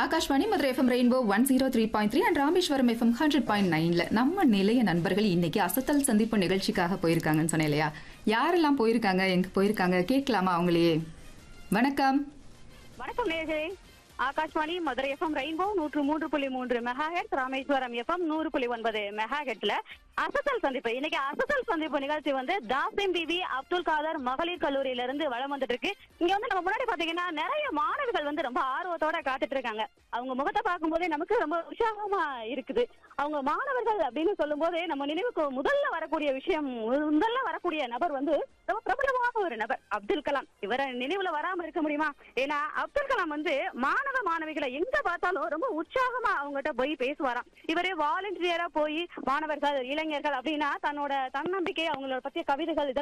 Akashvani Madurai FM rainbow one zero three point three and Rameswaram FM hundred point நைன்ல நம்ம நிலைய நண்பர்கள் இன்னைக்கு அசத்தல் சந்திப்பு நிகழ்ச்சிக்காக போயிருக்காங்கன்னு சொன்னேன் இல்லையா யாரெல்லாம் போயிருக்காங்க எங்க போயிருக்காங்க கேட்கலாமா அவங்களையே வணக்கம் வணக்கம் நேர்களே ஆகாஷ்வாணி மதுரை எஃப்எம் ரெயின்போ நூற்று மூன்று புள்ளி மூன்று மெகாஹெட் ராமேஸ்வரம் எஃப்எம் நூறு புள்ளி ஒன்பது மெகாஹெட்ல அசத்தல் சந்திப்பு இன்னைக்கு அசத்தல் சந்திப்பு நிகழ்ச்சி வந்து தாசிம் பிபி அப்துல் காதர் மகளிர் கல்லூரியில இருந்து வளம் வந்துட்டு இருக்கு இங்க வந்து நம்ம முன்னாடி பாத்தீங்கன்னா நிறைய மாணவிகள் வந்து ரொம்ப ஆர்வத்தோட காத்துட்டு இருக்காங்க அவங்க முகத்தை பார்க்கும்போதே நமக்கு ரொம்ப உற்சாகமா இருக்குது அவங்க மாணவர்கள் அப்படின்னு சொல்லும் போதே நம்ம நினைவுக்கு முதல்ல வரக்கூடிய விஷயம் முதல்ல வரக்கூடிய நபர் வந்து ரொம்ப பிரபலமான ஒரு நபர் அப்துல் கலாம் இவரை நினைவுல வராம இருக்க முடியுமா ஏன்னா அப்துல் கலாம் வந்து மாணவ மாணவிகளை எங்க பார்த்தாலும் ரொம்ப உற்சாகமா அவங்ககிட்ட போய் பேசுவாராம் இவரே வாலண்டியரா போய் மாணவர்கள் இளைஞர்கள் அப்படின்னா தன்னோட தன்னம்பிக்கை அவங்களோட பத்திய கவிதைகள் இதெல்லாம்